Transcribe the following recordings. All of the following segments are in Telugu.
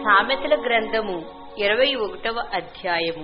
సామెతల గ్రంథము ఇరవై ఒకటవ అధ్యాయము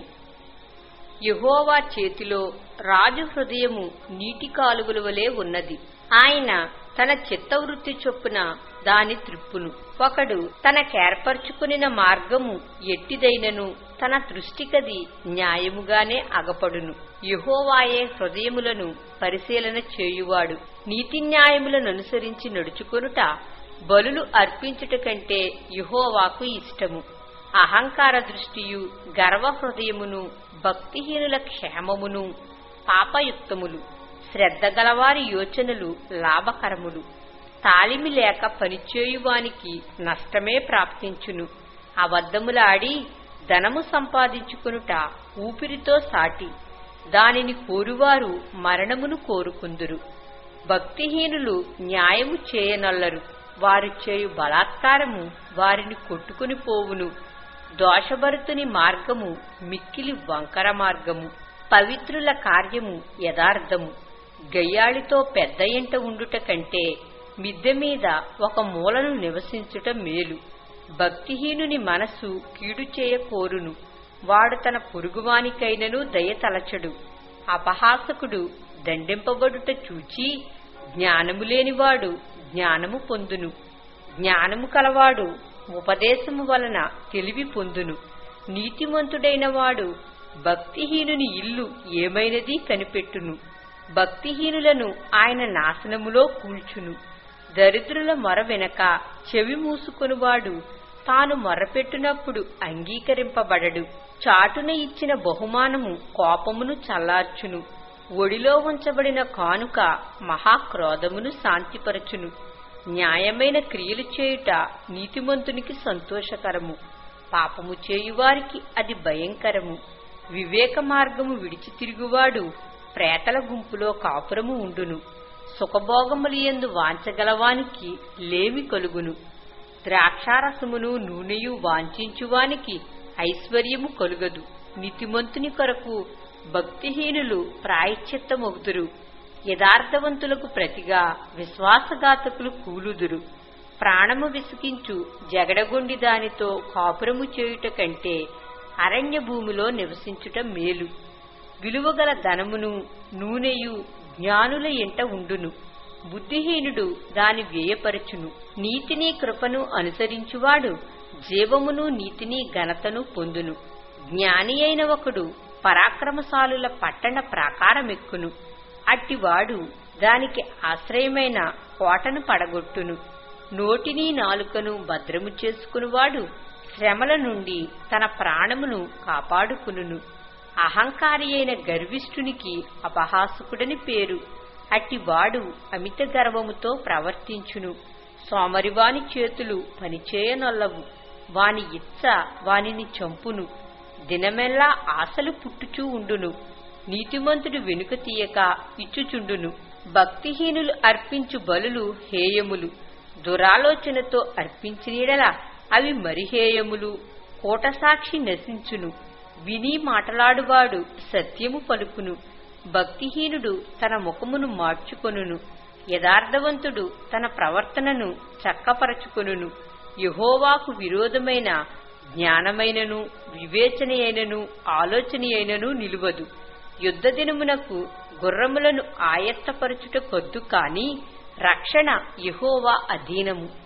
యహోవా చేతిలో రాజు హృదయము నీటి కాలువల వలె ఉన్నది ఆయన తన చిత్తవృత్తి చొప్పున దాని త్రిప్పును ఒకడు తనకేర్పరచుకునిన మార్గము ఎట్టిదైనను తన దృష్టికది న్యాయముగానే అగపడును యహోవాయే హృదయములను పరిశీలన చేయువాడు నీతి న్యాయములను అనుసరించి నడుచుకొనుట బలులు అర్పించుట కంటే యహోవాకు ఇష్టము అహంకార దృష్టియు గర్వ హృదయమును భక్తిహీనుల క్షేమమును పాపయుక్తములు శ్రద్ధ గలవారి యోచనలు లాభకరములు తాలిమి లేక పనిచేయువానికి నష్టమే ప్రాప్తించును అబద్ధములాడి ధనము సంపాదించుకొనుట ఊపిరితో సాటి దానిని కోరువారు మరణమును కోరుకుందురు భక్తిహీనులు న్యాయము చేయనొల్లరు వారు చేయు బలాత్కారము వారిని కొట్టుకుని పోవును దోషభరుతుని మార్గము మిక్కిలి వంకర మార్గము పవిత్రుల కార్యము యథార్థము గయ్యాళితో పెద్ద ఇంట ఉండుట కంటే మిద్దె మీద ఒక మూలను నివసించుట మేలు భక్తిహీనుని మనస్సు కీడు చేయ కోరును వాడు తన పొరుగువానికైనను దయ తలచడు అపహాసకుడు దండింపబడుట చూచి జ్ఞానము లేనివాడు జ్ఞానము పొందును జ్ఞానము కలవాడు ఉపదేశము వలన తెలివి పొందును నీతిమంతుడైన వాడు భక్తిహీనుని ఇల్లు ఏమైనది కనిపెట్టును భక్తిహీనులను ఆయన నాశనములో కూల్చును దరిద్రుల మొర వెనక చెవి మూసుకొనువాడు తాను మొరపెట్టినప్పుడు అంగీకరింపబడడు చాటున ఇచ్చిన బహుమానము కోపమును చల్లార్చును ఒడిలో ఉంచబడిన కానుక మహాక్రోధమును శాంతిపరచును న్యాయమైన క్రియలు చేయుట నీతిమంతునికి సంతోషకరము పాపము చేయువారికి అది భయంకరము వివేక మార్గము విడిచి తిరుగువాడు ప్రేతల గుంపులో కాపురము ఉండును సుఖభోగములియందు వాంచగలవానికి లేమి కలుగును ద్రాక్షారసమును నూనెయు వాంఛించువానికి ఐశ్వర్యము కలుగదు నితిమంతుని కొరకు భక్తిహీనులు ప్రాయశ్చిత్తమవుదురు యథార్థవంతులకు ప్రతిగా విశ్వాసఘాతకులు కూలుదురు ప్రాణము విసికించు జగడగొండి దానితో కాపురము చేయుట కంటే అరణ్య భూమిలో నివసించుట మేలు విలువగల ధనమును నూనెయు జ్ఞానుల ఎంట ఉండును బుద్ధిహీనుడు దాని వ్యయపరచును నీతిని కృపను అనుసరించువాడు జీవమును నీతిని ఘనతను పొందును జ్ఞాని అయిన ఒకడు పరాక్రమశాలుల పట్టణ ప్రాకారమెక్కును అట్టివాడు దానికి ఆశ్రయమైన కోటను పడగొట్టును నోటిని నాలుకను భద్రము చేసుకునివాడు శ్రమల నుండి తన ప్రాణమును కాపాడుకును అహంకారి అయిన గర్విష్ఠునికి అపహాసకుడని పేరు అట్టివాడు అమిత గర్వముతో ప్రవర్తించును సోమరివాని చేతులు పనిచేయనొల్లవు వాని ఇచ్చ వానిని చంపును దినమెల్లా ఆశలు పుట్టుచూ ఉండును నీతిమంతుడు వెనుక తీయక ఇచ్చుచుండును భక్తిహీనులు అర్పించు బలులు హేయములు దురాలోచనతో అర్పించినీడల అవి మరి హేయములు కోటసాక్షి నశించును విని మాటలాడువాడు సత్యము పలుకును భక్తిహీనుడు తన ముఖమును మార్చుకొనును యథార్థవంతుడు తన ప్రవర్తనను చక్కపరచుకొనును యహోవాకు విరోధమైన జ్ఞానమైనను వివేచనయైనను ఆలోచనయైనను నిలువదు యుద్ధ దినమునకు గుర్రములను ఆయత్తపరచుట కొద్దు కాని రక్షణ యహోవా అధీనము